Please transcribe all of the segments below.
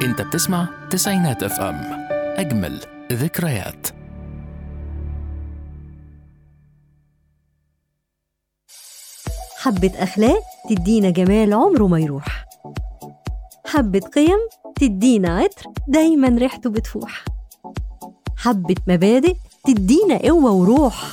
انت بتسمع تسعينات اف ام اجمل ذكريات حبة أخلاق تدينا جمال عمره ما يروح حبة قيم تدينا عطر دايما ريحته بتفوح حبة مبادئ تدينا قوة وروح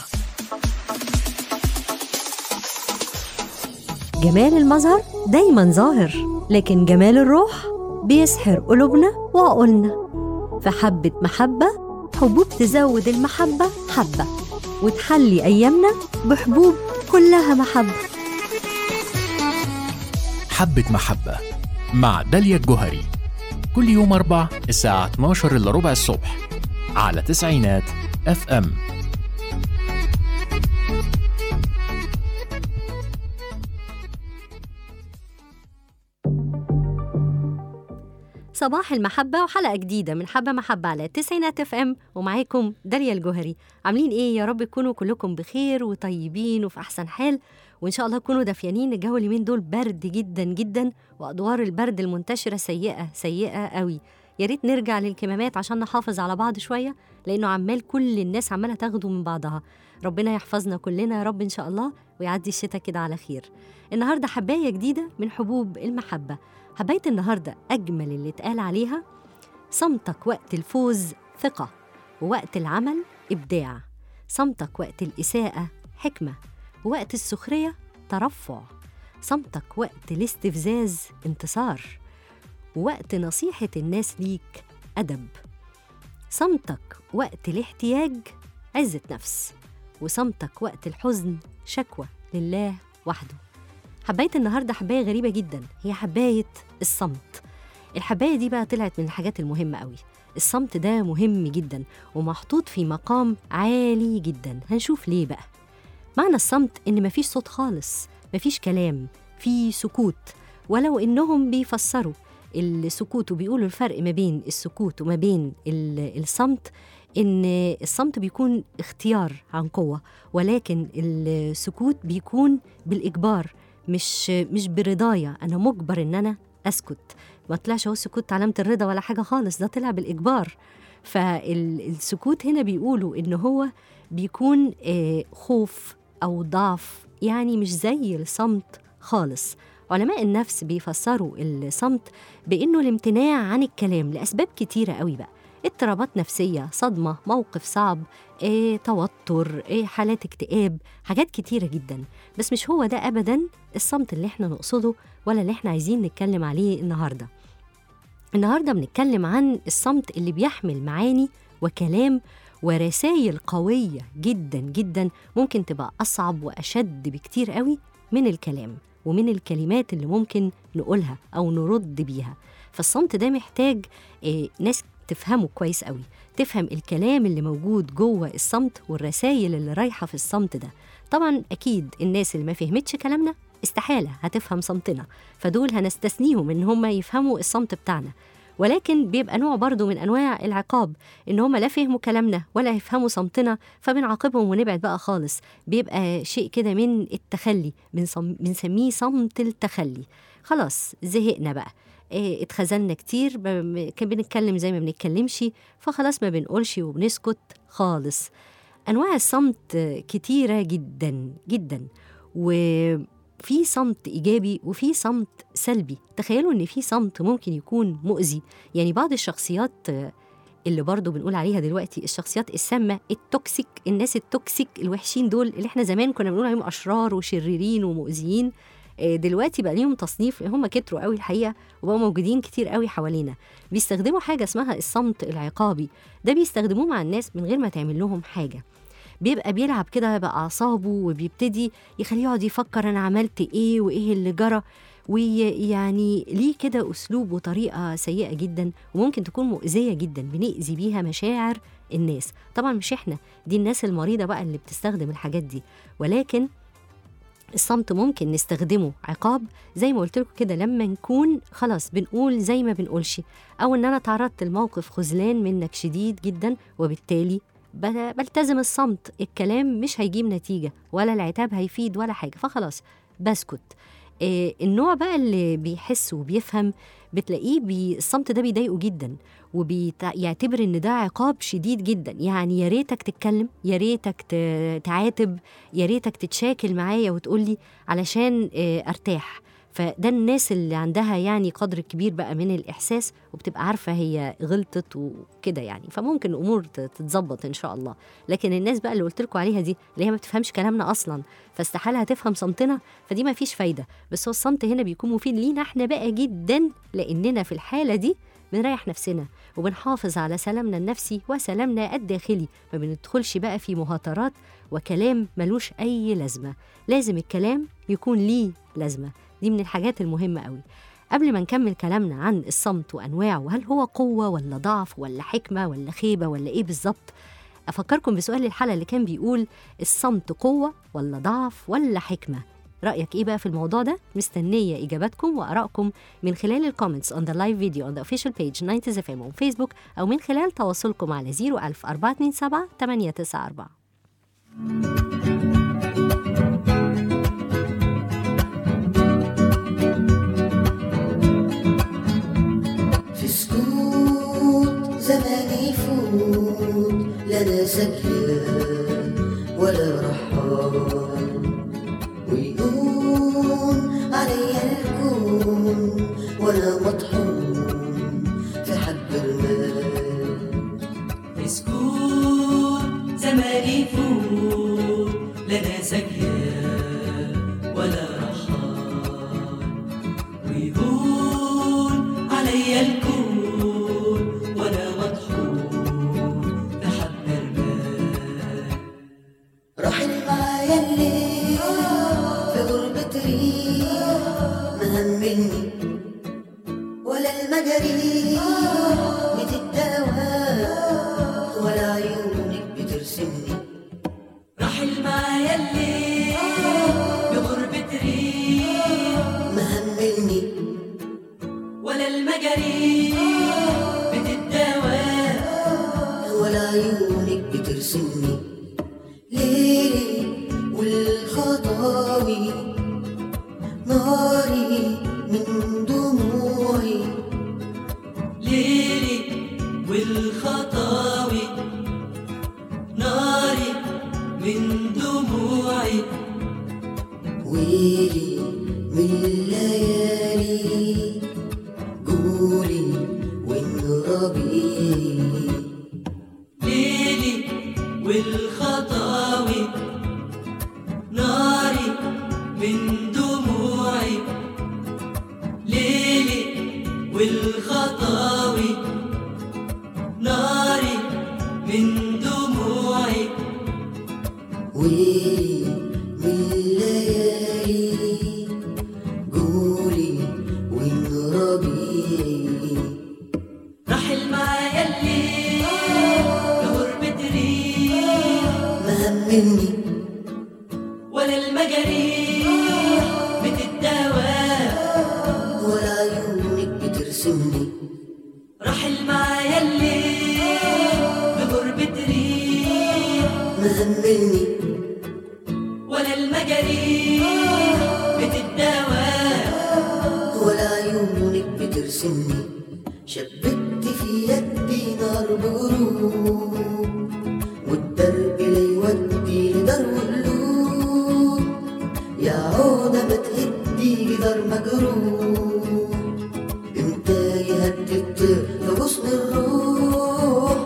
جمال المظهر دايما ظاهر لكن جمال الروح بيسحر قلوبنا وعقولنا فحبة محبة حبوب تزود المحبة حبة وتحلي أيامنا بحبوب كلها محبة حبة محبة مع داليا الجوهري كل يوم أربع الساعة 12 إلا ربع الصبح على تسعينات اف ام صباح المحبة وحلقة جديدة من حبة محبة على تسعينات اف ام ومعاكم داليا الجوهري عاملين ايه يا رب تكونوا كلكم بخير وطيبين وفي احسن حال وان شاء الله تكونوا دافيانين الجو اليومين دول برد جدا جدا وادوار البرد المنتشرة سيئة سيئة قوي يا ريت نرجع للكمامات عشان نحافظ على بعض شوية لانه عمال كل الناس عمالة تاخده من بعضها ربنا يحفظنا كلنا يا رب ان شاء الله ويعدي الشتاء كده على خير النهارده حباية جديدة من حبوب المحبة حباية النهاردة أجمل اللي اتقال عليها صمتك وقت الفوز ثقة ووقت العمل إبداع صمتك وقت الإساءة حكمة ووقت السخرية ترفع صمتك وقت الاستفزاز انتصار ووقت نصيحة الناس ليك أدب صمتك وقت الاحتياج عزة نفس وصمتك وقت الحزن شكوى لله وحده حباية النهاردة حباية غريبة جدا هي حباية الصمت الحباية دي بقى طلعت من الحاجات المهمة قوي الصمت ده مهم جدا ومحطوط في مقام عالي جدا هنشوف ليه بقى معنى الصمت إن مفيش صوت خالص مفيش كلام في سكوت ولو إنهم بيفسروا السكوت وبيقولوا الفرق ما بين السكوت وما بين ال- الصمت إن الصمت بيكون اختيار عن قوة ولكن السكوت بيكون بالإجبار مش مش برضايا انا مجبر ان انا اسكت ما طلعش هو السكوت علامه الرضا ولا حاجه خالص ده طلع بالاجبار فالسكوت هنا بيقولوا ان هو بيكون آه، خوف او ضعف يعني مش زي الصمت خالص علماء النفس بيفسروا الصمت بانه الامتناع عن الكلام لاسباب كتيره قوي بقى اضطرابات نفسيه صدمه موقف صعب إيه، توتر إيه، حالات اكتئاب حاجات كتيره جدا بس مش هو ده ابدا الصمت اللي احنا نقصده ولا اللي احنا عايزين نتكلم عليه النهارده النهارده بنتكلم عن الصمت اللي بيحمل معاني وكلام ورسائل قويه جدا جدا ممكن تبقى اصعب واشد بكتير قوي من الكلام ومن الكلمات اللي ممكن نقولها او نرد بيها فالصمت ده محتاج إيه ناس تفهمه كويس قوي تفهم الكلام اللي موجود جوه الصمت والرسائل اللي رايحه في الصمت ده طبعا اكيد الناس اللي ما فهمتش كلامنا استحاله هتفهم صمتنا فدول هنستثنيهم ان هم يفهموا الصمت بتاعنا ولكن بيبقى نوع برضو من انواع العقاب ان هم لا فهموا كلامنا ولا يفهموا صمتنا فبنعاقبهم ونبعد بقى خالص بيبقى شيء كده من التخلي بنصم- بنسميه صمت التخلي خلاص زهقنا بقى إيه، اتخذلنا كتير ب- م- كان بنتكلم زي ما بنتكلمش فخلاص ما بنقولش وبنسكت خالص انواع الصمت كتيره جدا جدا وفي صمت ايجابي وفي صمت سلبي تخيلوا ان في صمت ممكن يكون مؤذي يعني بعض الشخصيات اللي برضو بنقول عليها دلوقتي الشخصيات السامه التوكسيك الناس التوكسيك الوحشين دول اللي احنا زمان كنا بنقول عليهم اشرار وشريرين ومؤذيين آه، دلوقتي بقى ليهم تصنيف هم كتروا قوي الحقيقه وبقوا موجودين كتير قوي حوالينا بيستخدموا حاجه اسمها الصمت العقابي ده بيستخدموه مع الناس من غير ما تعمل لهم حاجه بيبقى بيلعب كده بأعصابه وبيبتدي يخليه يقعد يفكر أنا عملت إيه وإيه اللي جرى ويعني ليه كده أسلوب وطريقة سيئة جدا وممكن تكون مؤذية جدا بنأذي بيها مشاعر الناس طبعا مش إحنا دي الناس المريضة بقى اللي بتستخدم الحاجات دي ولكن الصمت ممكن نستخدمه عقاب زي ما قلت لكم كده لما نكون خلاص بنقول زي ما بنقولش او ان انا تعرضت لموقف خذلان منك شديد جدا وبالتالي ب- بلتزم الصمت الكلام مش هيجيب نتيجة ولا العتاب هيفيد ولا حاجة فخلاص بسكت آه، النوع بقى اللي بيحس وبيفهم بتلاقيه بي... الصمت ده بيضايقه جدا وبيعتبر ان ده عقاب شديد جدا يعني يا ريتك تتكلم يا ريتك ت... تعاتب يا ريتك تتشاكل معايا وتقولي علشان آه، ارتاح فده الناس اللي عندها يعني قدر كبير بقى من الإحساس وبتبقى عارفة هي غلطت وكده يعني فممكن الأمور ت- تتظبط إن شاء الله لكن الناس بقى اللي قلت لكم عليها دي اللي هي ما بتفهمش كلامنا أصلا فاستحالة هتفهم صمتنا فدي ما فيش فايدة بس هو الصمت هنا بيكون مفيد لينا احنا بقى جدا لأننا في الحالة دي بنريح نفسنا وبنحافظ على سلامنا النفسي وسلامنا الداخلي ما بندخلش بقى في مهاترات وكلام ملوش أي لازمة لازم الكلام يكون ليه لازمة دي من الحاجات المهمة قوي قبل ما نكمل كلامنا عن الصمت وأنواعه وهل هو قوة ولا ضعف ولا حكمة ولا خيبة ولا إيه بالظبط أفكركم بسؤال الحلقة اللي كان بيقول الصمت قوة ولا ضعف ولا حكمة رأيك إيه بقى في الموضوع ده؟ مستنية إجاباتكم وآرائكم من خلال الكومنتس on the live video on the official page 90 FM on Facebook أو من خلال تواصلكم على 01000 427 894 في سكوت زمان يفوت لا انا سكران ولا رحال ويقوم عليا الكون وانا مطحون في حب المال مسكون زمان يفوت لنا سكيان ولا رحال ويهون علي الكون وانا مطحون لحب المال رحل معايا الليل في غربة ريح ما همني ولا المجاري بتداوى ولا عيونك بترسمني رحل معايا الليل بغربة ريح ما همني ولا المجاري بتداوى ولا عيونك بترسمني ليلي والخطاوي ناري من دموعي ليلي والخطاوي ناري من دموعي ويلي من الليالي قولي وإن ربيعي ليلي والخطاوي ناري من دموعي ليلي والخطاوي ناري من دموعي ويلي من الليالي قولي وإن ربيعي رحل معايا الليل لغربة ريح ما همني ولا المجاريح بتداوى ولا عيونك بترسمني رحل معايا الليل بغربة ريح ما همني ولا المجاريح بتداوى ولا عيونك بترسمني شبكت في يدي نار بغروب والدرب لا يودي لدار وقلوب يا عودة ما تهدي جدار مجروح امتى يهدي الطير في غصن الروح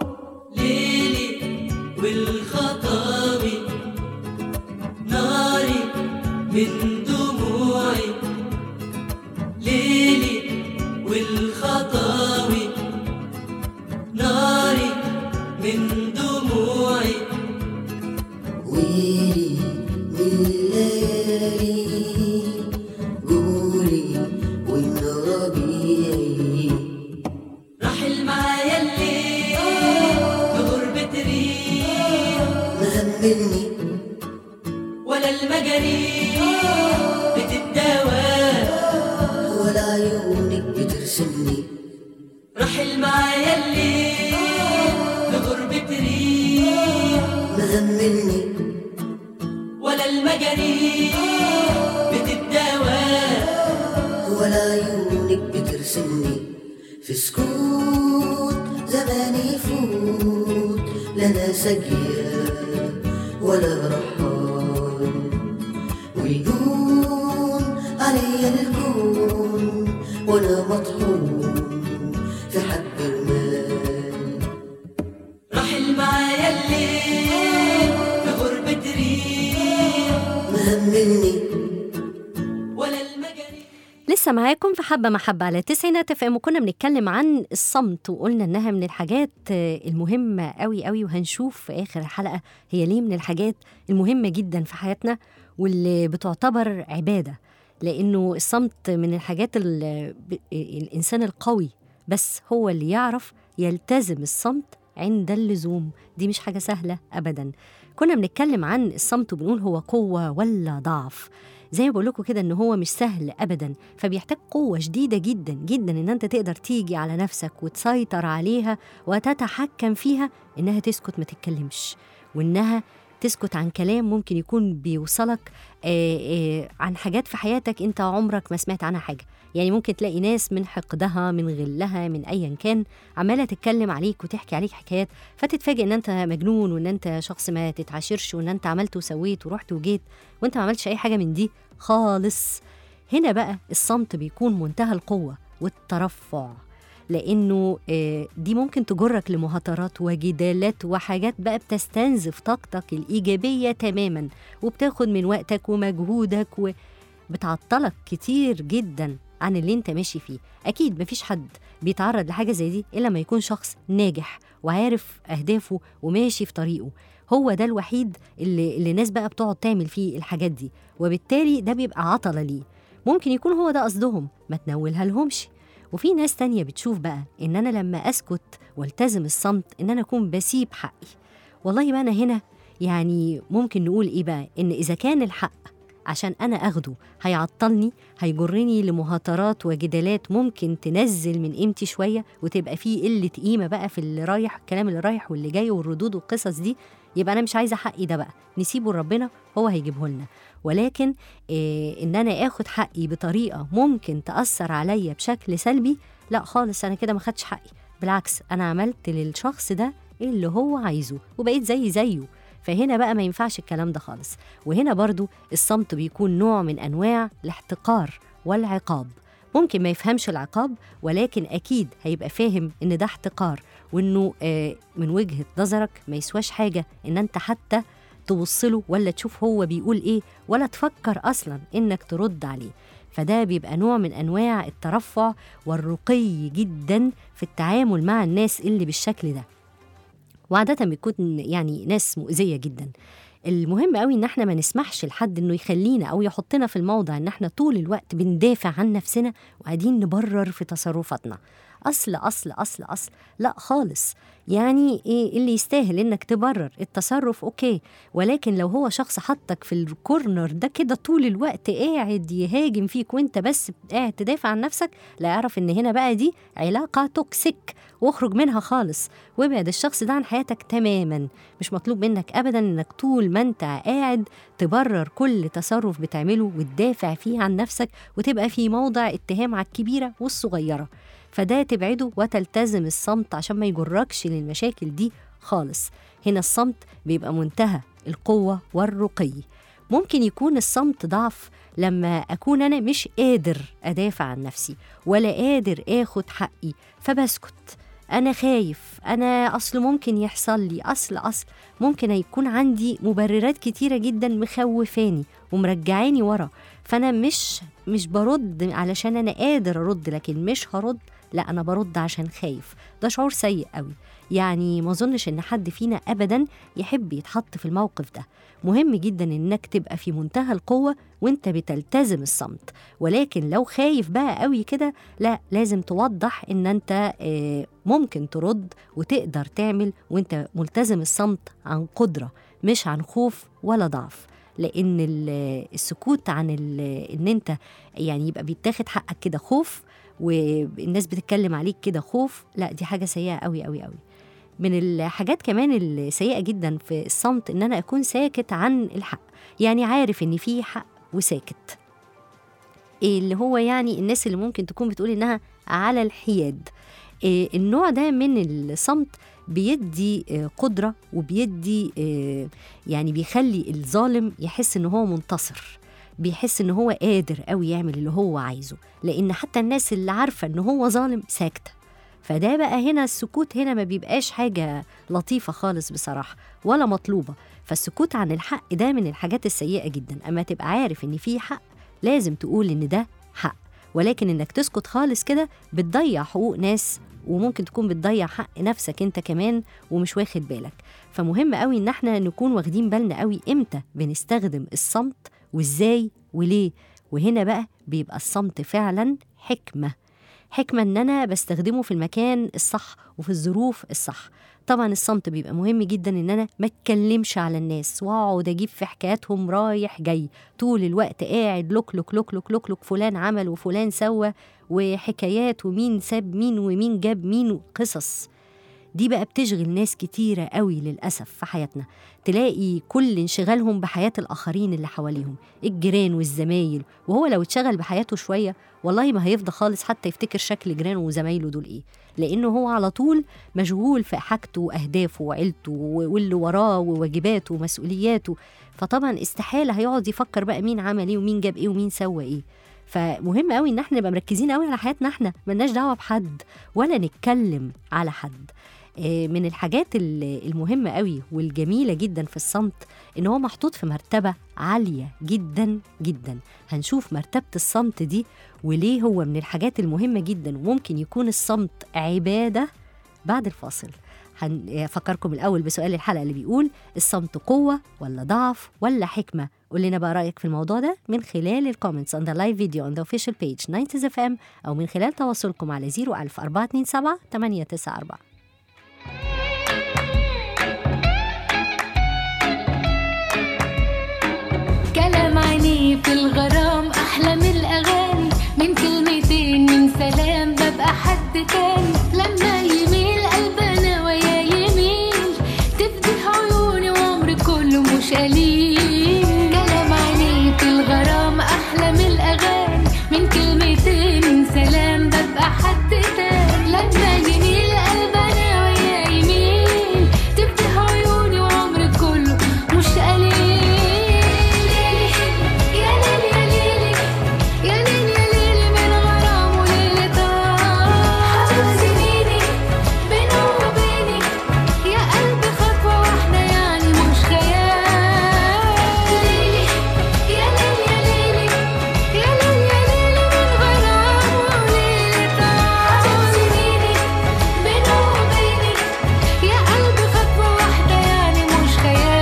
ليلي والخطاوي ناري من دموعي ليلي والخطاوي ناري من دموعي ويلي من الليالي قولي وإن ربيعي رحل معايا الليل بغربة ريح ما همني ولا المجاريح بتداوى ولا عيونك بترسمني رحل معايا الليل بغربة ريح ما همني ولا المجاريح بتداوى ولا عيونك بترسمني في سكوت زمان يفوت لا سجية ولا رحال ويهون علي الكون وانا مطحون في حب المال رحل معايا الليل في غربة ريح مهملني ولا المجاري لسه معاكم في حبة محبة على تسعينات اف ام وكنا بنتكلم عن الصمت وقلنا انها من الحاجات آه، المهمة قوي قوي وهنشوف في اخر الحلقة هي ليه من الحاجات المهمة جدا في حياتنا واللي بتعتبر عبادة لانه الصمت من الحاجات اللي ب- الانسان القوي بس هو اللي يعرف يلتزم الصمت عند اللزوم دي مش حاجة سهلة ابدا كنا بنتكلم عن الصمت وبنقول هو قوة ولا ضعف زي ما بقول لكم كده ان هو مش سهل ابدا فبيحتاج قوه شديده جدا جدا ان انت تقدر تيجي على نفسك وتسيطر عليها وتتحكم فيها انها تسكت ما تتكلمش وانها تسكت عن كلام ممكن يكون بيوصلك آه، آه، عن حاجات في حياتك انت عمرك ما سمعت عنها حاجه يعني ممكن تلاقي ناس من حقدها من غلها من ايا كان عماله تتكلم عليك وتحكي عليك حكايات فتتفاجئ ان انت مجنون وان انت شخص ما تتعاشرش وان انت عملت وسويت ورحت وجيت وانت ما عملتش اي حاجه من دي خالص هنا بقى الصمت بيكون منتهى القوه والترفع لانه آه، دي ممكن تجرك لمهاترات وجدالات وحاجات بقى بتستنزف طاقتك الايجابيه تماما وبتاخد من وقتك ومجهودك وبتعطلك كتير جدا عن اللي انت ماشي فيه اكيد مفيش حد بيتعرض لحاجه زي دي الا ما يكون شخص ناجح وعارف اهدافه وماشي في طريقه هو ده الوحيد اللي, اللي الناس بقى بتقعد تعمل فيه الحاجات دي وبالتالي ده بيبقى عطلة ليه ممكن يكون هو ده قصدهم ما تنولها لهمش وفي ناس تانية بتشوف بقى إن أنا لما أسكت والتزم الصمت إن أنا أكون بسيب حقي والله بقى أنا هنا يعني ممكن نقول إيه بقى إن إذا كان الحق عشان أنا أخده هيعطلني هيجرني لمهاترات وجدالات ممكن تنزل من قيمتي شوية وتبقى فيه قلة قيمة بقى في اللي رايح الكلام اللي رايح واللي جاي والردود والقصص دي يبقى أنا مش عايزة حقي ده بقى نسيبه لربنا هو هيجيبه لنا ولكن إيه ان انا اخد حقي بطريقه ممكن تاثر عليا بشكل سلبي لا خالص انا كده ما خدش حقي بالعكس انا عملت للشخص ده اللي هو عايزه وبقيت زي زيه فهنا بقى ما ينفعش الكلام ده خالص وهنا برضو الصمت بيكون نوع من انواع الاحتقار والعقاب ممكن ما يفهمش العقاب ولكن اكيد هيبقى فاهم ان ده احتقار وانه آه، من وجهه نظرك ما يسواش حاجه ان انت حتى توصله ولا تشوف هو بيقول ايه ولا تفكر اصلا انك ترد عليه فده بيبقى نوع من انواع الترفع والرقي جدا في التعامل مع الناس اللي بالشكل ده وعادة بيكون يعني ناس مؤذية جدا المهم قوي ان احنا ما نسمحش لحد انه يخلينا او يحطنا في الموضع ان احنا طول الوقت بندافع عن نفسنا وقاعدين نبرر في تصرفاتنا اصل اصل اصل اصل لا خالص يعني ايه اللي يستاهل انك تبرر التصرف اوكي ولكن لو هو شخص حطك في الكورنر ده كده طول الوقت قاعد يهاجم فيك وانت بس قاعد تدافع عن نفسك لا اعرف ان هنا بقى دي علاقه توكسيك واخرج منها خالص وابعد الشخص ده عن حياتك تماما مش مطلوب منك ابدا انك طول ما انت قاعد تبرر كل تصرف بتعمله وتدافع فيه عن نفسك وتبقى في موضع اتهام على الكبيره والصغيره فده تبعده وتلتزم الصمت عشان ما يجركش للمشاكل دي خالص هنا الصمت بيبقى منتهى القوة والرقي ممكن يكون الصمت ضعف لما أكون أنا مش قادر أدافع عن نفسي ولا قادر آخد حقي فبسكت أنا خايف أنا أصل ممكن يحصل لي أصل أصل ممكن يكون عندي مبررات كتيرة جدا مخوفاني ومرجعاني ورا فأنا مش مش برد علشان أنا قادر أرد لكن مش هرد لا أنا برد عشان خايف ده شعور سيء قوي يعني ما أظنش إن حد فينا أبدا يحب يتحط في الموقف ده مهم جدا إنك تبقى في منتهى القوة وإنت بتلتزم الصمت ولكن لو خايف بقى قوي كده لا لازم توضح إن أنت آه، ممكن ترد وتقدر تعمل وإنت ملتزم الصمت عن قدرة مش عن خوف ولا ضعف لان ال- السكوت عن ال- ان انت يعني يبقى بيتاخد حقك كده خوف والناس بتتكلم عليك كده خوف لا دي حاجه سيئه قوي قوي قوي من الحاجات كمان السيئه جدا في الصمت ان انا اكون ساكت عن الحق يعني عارف ان في حق وساكت اللي هو يعني الناس اللي ممكن تكون بتقول انها على الحياد إيه، النوع ده من الصمت بيدي آه، قدرة وبيدي آه، يعني بيخلي الظالم يحس ان هو منتصر بيحس ان هو قادر قوي يعمل اللي هو عايزه لان حتى الناس اللي عارفة ان هو ظالم ساكتة فده بقى هنا السكوت هنا ما بيبقاش حاجة لطيفة خالص بصراحة ولا مطلوبة فالسكوت عن الحق ده من الحاجات السيئة جدا أما تبقى عارف إن في حق لازم تقول إن ده حق ولكن إنك تسكت خالص كده بتضيع حقوق ناس وممكن تكون بتضيع حق نفسك انت كمان ومش واخد بالك فمهم قوي ان احنا نكون واخدين بالنا قوي امتى بنستخدم الصمت وازاي وليه وهنا بقى بيبقى الصمت فعلا حكمه حكمة إن أنا بستخدمه في المكان الصح وفي الظروف الصح طبعا الصمت بيبقى مهم جدا ان انا ما اتكلمش على الناس واقعد اجيب في حكاياتهم رايح جاي طول الوقت قاعد لوك لوك لوك لوك لوك لوك فلان عمل وفلان سوى وحكايات ومين ساب مين ومين جاب مين وقصص دي بقى بتشغل ناس كتيرة قوي للأسف في حياتنا تلاقي كل انشغالهم بحياة الآخرين اللي حواليهم الجيران والزمايل وهو لو اتشغل بحياته شوية والله ما هيفضى خالص حتى يفتكر شكل جيرانه وزمايله دول إيه لأنه هو على طول مشغول في حاجته وأهدافه وعيلته واللي وراه وواجباته ومسؤولياته فطبعا استحالة هيقعد يفكر بقى مين عمل إيه ومين جاب إيه ومين سوى إيه فمهم قوي ان احنا نبقى مركزين قوي على حياتنا احنا ملناش دعوه بحد ولا نتكلم على حد آه، من الحاجات ال- المهمة قوي والجميلة جدا في الصمت إن هو محطوط في مرتبة عالية جدا جدا هنشوف مرتبة الصمت دي وليه هو من الحاجات المهمة جدا وممكن يكون الصمت عبادة بعد الفاصل هفكركم الأول بسؤال الحلقة اللي بيقول الصمت قوة ولا ضعف ولا حكمة قول لنا بقى رأيك في الموضوع ده من خلال الكومنتس on the live video on the official page 90 FM أو من خلال تواصلكم على 01000 427 894 كلام عينيه في الغرام احلى من الاغاني من كلمتين من سلام ببقى حد تاني لما يميل قلبنا ويا يميل تفتح عيوني وعمري كله مش قليل كلام عينيه في الغرام احلى من الاغاني من كلمتين من سلام ببقى حد تاني لما يميل قلبنا ويا يميل تفتح عيوني وعمري كله مش قليل يا ليل يا ليلي يا ليل يا ليلي من غرام وليلة طار سنيني بينه وبيني يا قلبي خطوة واحدة يعني مش خيال ليلي يا ليل يا ليلي يا ليل يا ليلي من غرام وليلة طار سنيني بينه وبيني يا قلبي خطوة واحدة يعني مش خيال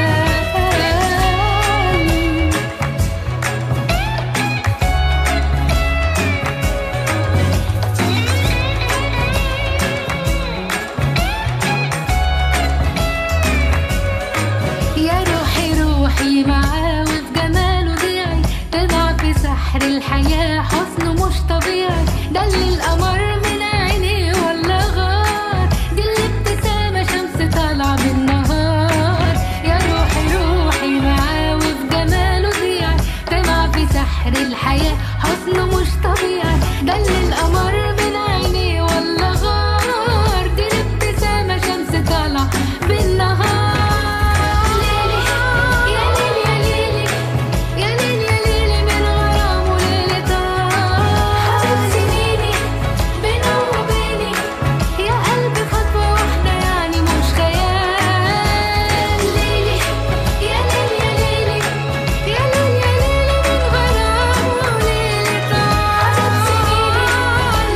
يا روحي روحي معاه وفي جماله ضيعي تضع في سحر الحياة حسنه مش طبيعي ده اللي القمر من عينيه ولا غار دي الابتسامة شمس طالعة بالنهار يا روحي روحي معاه وفي جماله ضيعي تضع في سحر الحياة حسنه مش طبيعي ده اللي القمر من عينيه ولا غار دي الابتسامة شمس طالعة بالنهار ليلي يا ليل يا ليلي يا ليل يا ليلي من غرام وليلة طار سنيني بينه وبيني يا قلبي خطوة واحدة يعني مش خيال ليلي يا ليل يا ليلي يا ليل يا ليلي من غرام وليلة طار سنيني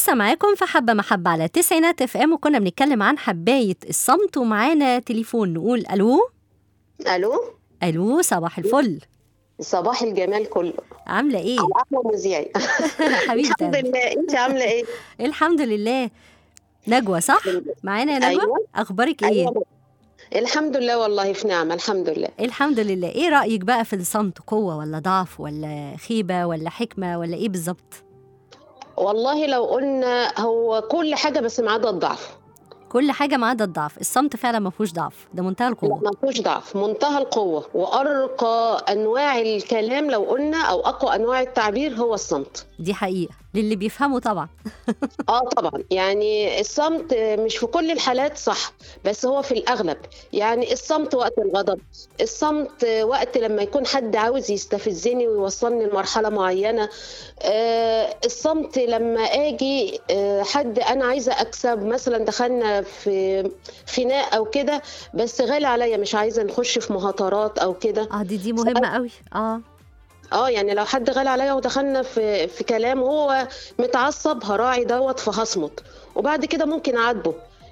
لسه معاكم في حبة محبة على تسعينات اف ام وكنا بنتكلم عن حباية الصمت ومعانا تليفون نقول الو الو الو صباح الفل صباح الجمال كله عاملة ايه؟ على احلى مذيعي حبيبتي الحمد لله انت عامله ايه الحمد لله نجوى صح؟ معانا يا نجوى؟ أيوة. اخبارك ايه؟ أيوة. الحمد لله والله في نعمه الحمد لله الحمد لله ايه رأيك بقى في الصمت قوة ولا ضعف ولا خيبة ولا حكمة ولا ايه بالظبط؟ والله لو قلنا هو كل حاجه بس ما عدا الضعف كل حاجة ما عدا الضعف الصمت فعلا ما فيهوش ضعف ده منتهى لا القوة ما فيهوش ضعف منتهى القوه وارقى انواع الكلام لو قلنا او اقوى انواع التعبير هو الصمت دي حقيقة للي بيفهموا طبعا اه طبعا يعني الصمت مش في كل الحالات صح بس هو في الاغلب يعني الصمت وقت الغضب الصمت وقت لما يكون حد عاوز يستفزني ويوصلني لمرحله معينه آه الصمت لما اجي آه حد انا عايزه اكسب مثلا دخلنا في خناق او كده بس غالي عليا مش عايزه نخش في مهاترات او كده اه دي دي مهمة قوي اه اه يعني لو حد غالي عليا ودخلنا في في كلام وهو متعصب هراعي دوت فهصمت وبعد كده ممكن اعاتبه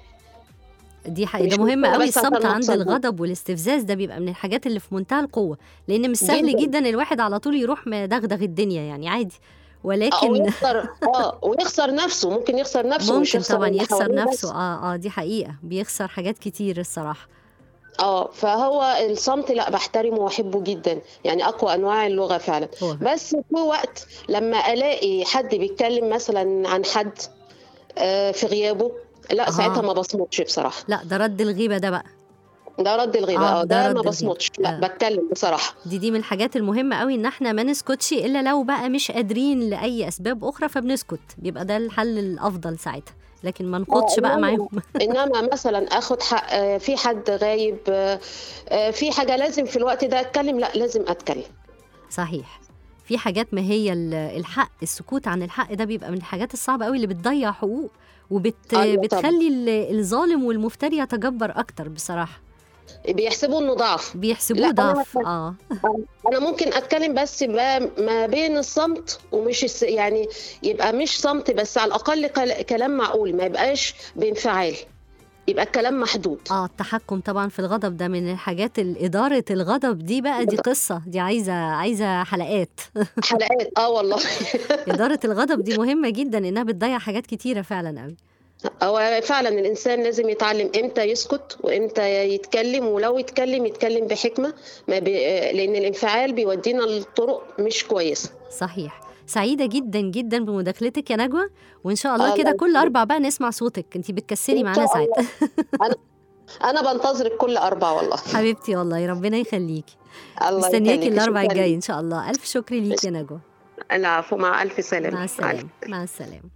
دي حقيقة مش ده مهم مشكلة قوي بس عشان الصمت عند نوصل. الغضب والاستفزاز ده بيبقى من الحاجات اللي في منتهى القوة لأن مش سهل جداً. جدا الواحد على طول يروح مدغدغ الدنيا يعني عادي او ولكن يخسر اه ويخسر نفسه ممكن يخسر نفسه مش ممكن يخسر طبعا اللي يخسر حواليه بس. نفسه اه اه دي حقيقة بيخسر حاجات كتير الصراحة اه فهو الصمت لا بحترمه واحبه جدا يعني اقوى انواع اللغه فعلا هو بس في وقت لما الاقي حد بيتكلم مثلا عن حد آه في غيابه لا آه. ساعتها ما بصمتش بصراحه لا ده رد الغيبة ده بقى ده رد الغيبه آه، اه ده ده, رد ما الغيبة. بصمتش لا آه. بتكلم بصراحه دي دي من الحاجات المهمة قوي ان احنا ما نسكتش الا لو بقى مش قادرين لأي اسباب اخرى فبنسكت بيبقى ده الحل الافضل ساعتها لكن ما نخدش بقى إنما- معاهم انما مثلا اخد حق آه، في حد غايب آه، آه، في حاجه لازم في الوقت ده اتكلم لا لازم اتكلم صحيح في حاجات ما هي ال- الحق السكوت عن الحق ده بيبقى من الحاجات الصعبة قوي اللي بتضيع حقوق وبت أيوة طبعاً. بتخلي ال- الظالم والمفتري يتجبر اكتر بصراحة بيحسبوا انه ضعف بيحسبوه لا، أنا ضعف مثلاً- اه انا ممكن اتكلم بس بقى ما بين الصمت ومش الس- يعني يبقى مش صمت بس على الاقل كل- كلام معقول ما يبقاش بانفعال يبقى الكلام محدود اه التحكم طبعا في الغضب ده من الحاجات ال- إدارة الغضب دي بقى دي قصة دي عايزة عايزة حلقات حلقات اه والله إدارة الغضب دي مهمة جدا إنها بتضيع حاجات كتيرة فعلا قوي هو فعلا الانسان لازم يتعلم امتى يسكت وامتى يتكلم ولو يتكلم يتكلم بحكمه ما بي... لان الانفعال بيودينا لطرق مش كويسه صحيح سعيدة جدا جدا بمداخلتك يا نجوى وإن شاء الله الله كده كل يخليك. أربع بقى نسمع صوتك أنت بتكسلي إن معانا شاء ساعات الله. انا بنتظرك كل اربعه والله حبيبتي والله ربنا يخليكي الله مستنياكي يخليك. الأربع شكراً. الجاي إن شاء الله ألف شكر ليك يا نجوى العفو مع الف سلامه مع ألف السلامة مع السلامة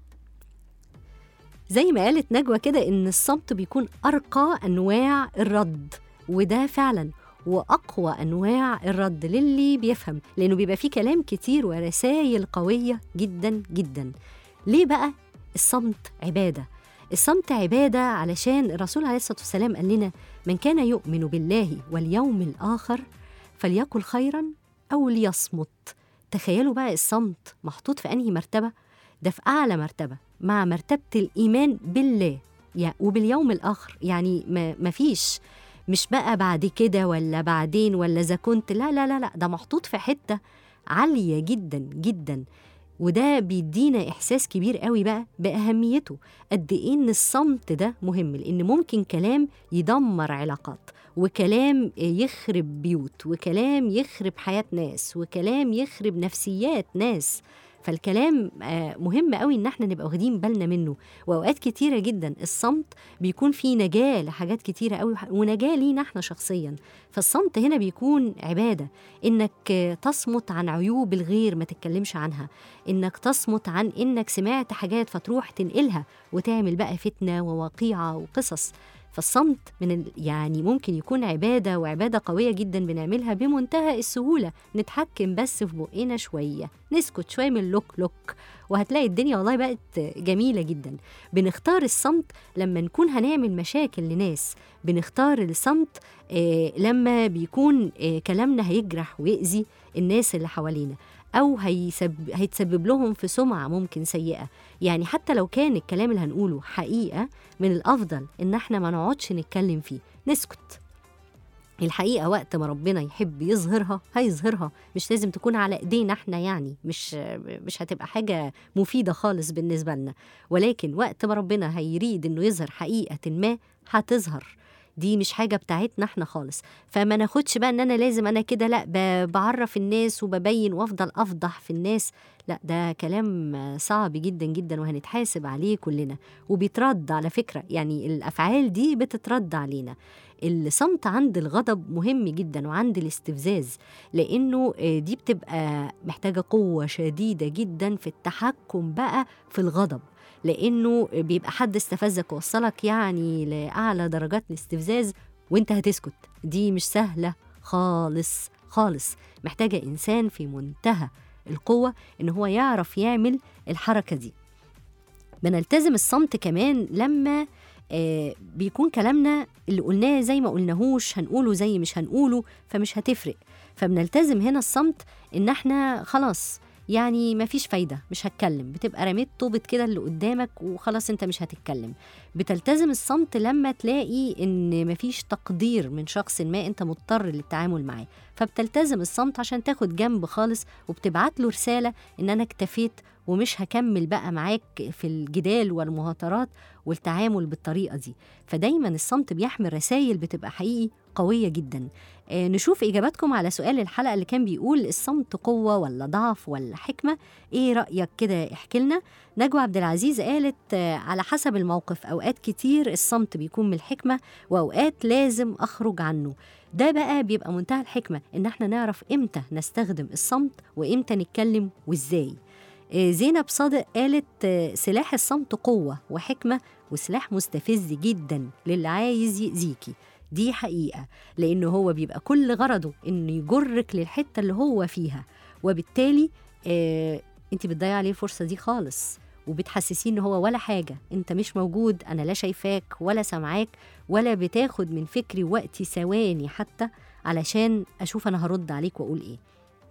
زي ما قالت نجوى كده إن الصمت بيكون أرقى أنواع الرد وده فعلا وأقوى أنواع الرد للي بيفهم لأنه بيبقى فيه كلام كتير ورسائل قوية جدا جدا ليه بقى الصمت عبادة الصمت عبادة علشان الرسول عليه الصلاة والسلام قال لنا من كان يؤمن بالله واليوم الآخر فليقل خيرا أو ليصمت تخيلوا بقى الصمت محطوط في أنهي مرتبة ده في أعلى مرتبة مع مرتبة الإيمان بالله يا وباليوم الآخر يعني ما ما فيش مش بقى بعد كده ولا بعدين ولا إذا كنت لا لا لا لا ده محطوط في حتة عالية جدا جدا وده بيدينا إحساس كبير قوي بقى بأهميته قد إيه إن الصمت ده مهم لأن ممكن كلام يدمر علاقات وكلام يخرب بيوت وكلام يخرب حياة ناس وكلام يخرب نفسيات ناس فالكلام آه، مهم قوي ان احنا نبقى واخدين بالنا منه واوقات كتيره جدا الصمت بيكون فيه نجاه لحاجات كتيره قوي ونجاه لينا احنا شخصيا فالصمت هنا بيكون عباده انك آه، تصمت عن عيوب الغير ما تتكلمش عنها انك تصمت عن انك سمعت حاجات فتروح تنقلها وتعمل بقى فتنه ووقيعه وقصص فالصمت من ال... يعني ممكن يكون عباده وعباده قويه جدا بنعملها بمنتهى السهوله نتحكم بس في بقنا شويه نسكت شويه من لوك لوك وهتلاقي الدنيا والله بقت جميله جدا بنختار الصمت لما نكون هنعمل مشاكل لناس بنختار الصمت آه لما بيكون آه كلامنا هيجرح ويأذي الناس اللي حوالينا او هيسب... هيتسبب لهم في سمعه ممكن سيئه يعني حتى لو كان الكلام اللي هنقوله حقيقه من الافضل ان احنا ما نقعدش نتكلم فيه نسكت الحقيقه وقت ما ربنا يحب يظهرها هيظهرها مش لازم تكون على ايدينا احنا يعني مش مش هتبقى حاجه مفيده خالص بالنسبه لنا ولكن وقت ما ربنا هيريد انه يظهر حقيقه ما هتظهر دي مش حاجه بتاعتنا احنا خالص فما ناخدش بقى ان انا لازم انا كده لا ب- بعرف الناس وببين وافضل افضح في الناس لا ده كلام صعب جدا جدا وهنتحاسب عليه كلنا وبيترد على فكره يعني الافعال دي بتترد علينا الصمت عند الغضب مهم جدا وعند الاستفزاز لانه آه، دي بتبقى محتاجه قوه شديده جدا في التحكم بقى في الغضب لانه بيبقى حد استفزك ووصلك يعني لاعلى درجات الاستفزاز وانت هتسكت دي مش سهله خالص خالص محتاجه انسان في منتهى القوه ان هو يعرف يعمل الحركه دي بنلتزم الصمت كمان لما آه بيكون كلامنا اللي قلناه زي ما قلناهوش هنقوله زي مش هنقوله فمش هتفرق فبنلتزم هنا الصمت ان احنا خلاص يعني مفيش فايدة مش هتكلم بتبقى رميت طوبة كده اللي قدامك وخلاص انت مش هتتكلم بتلتزم الصمت لما تلاقي ان مفيش تقدير من شخص ما انت مضطر للتعامل معاه فبتلتزم الصمت عشان تاخد جنب خالص وبتبعت له رسالة ان انا اكتفيت ومش هكمل بقى معاك في الجدال والمهاترات والتعامل بالطريقة دي فدايما الصمت بيحمل رسائل بتبقى حقيقي قوية جدا آه نشوف إجاباتكم على سؤال الحلقة اللي كان بيقول الصمت قوة ولا ضعف ولا حكمة إيه رأيك كده احكي لنا نجوى عبد العزيز قالت آه على حسب الموقف أوقات كتير الصمت بيكون من الحكمة وأوقات لازم أخرج عنه ده بقى بيبقى منتهى الحكمة إن احنا نعرف إمتى نستخدم الصمت وإمتى نتكلم وإزاي آه، زينب صادق قالت آه، سلاح الصمت قوة وحكمة وسلاح مستفز جدا للي عايز يأذيكي دي حقيقة لأنه هو بيبقى كل غرضه إنه يجرك للحتة اللي هو فيها وبالتالي آه انت بتضيع عليه الفرصة دي خالص وبتحسسيه ان هو ولا حاجة انت مش موجود انا لا شايفاك ولا سامعاك ولا بتاخد من فكري وقتي ثواني حتى علشان اشوف انا هرد عليك واقول ايه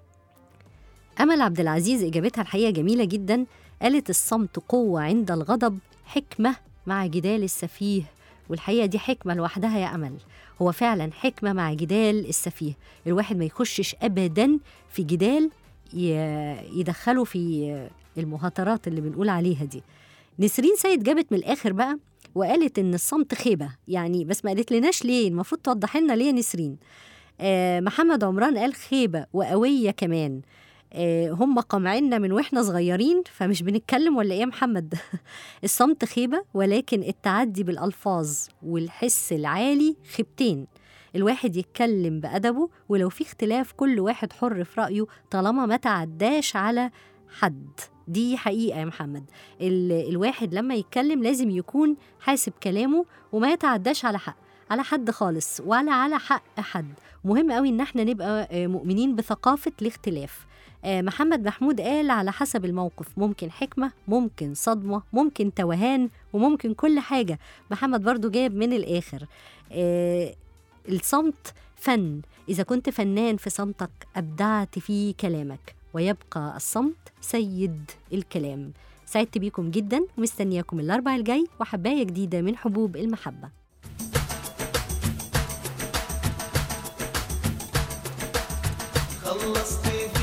أمل عبد العزيز إجابتها الحقيقة جميلة جدا قالت الصمت قوة عند الغضب حكمة مع جدال السفيه والحقيقة دي حكمة لوحدها يا أمل هو فعلا حكمة مع جدال السفيه الواحد ما يخشش أبدا في جدال ي- يدخله في المهاترات اللي بنقول عليها دي نسرين سيد جابت من الآخر بقى وقالت إن الصمت خيبة يعني بس ما قالت لناش ليه المفروض توضح لنا ليه يا نسرين آه محمد عمران قال خيبة وقوية كمان آه، هم قمعنا من واحنا صغيرين فمش بنتكلم ولا ايه يا محمد الصمت خيبة ولكن التعدي بالألفاظ والحس العالي خيبتين الواحد يتكلم بأدبه ولو في اختلاف كل واحد حر في رأيه طالما ما تعداش على حد دي حقيقة يا محمد ال- الواحد لما يتكلم لازم يكون حاسب كلامه وما يتعداش على حق على حد خالص ولا على حق حد مهم قوي ان احنا نبقى آه، مؤمنين بثقافة الاختلاف آه، محمد محمود قال على حسب الموقف ممكن حكمة ممكن صدمة ممكن توهان وممكن كل حاجة محمد برضو جاب من الآخر آه، الصمت فن إذا كنت فنان في صمتك أبدعت في كلامك ويبقى الصمت سيد الكلام سعدت بيكم جدا ومستنياكم الأربع الجاي وحباية جديدة من حبوب المحبة خلصت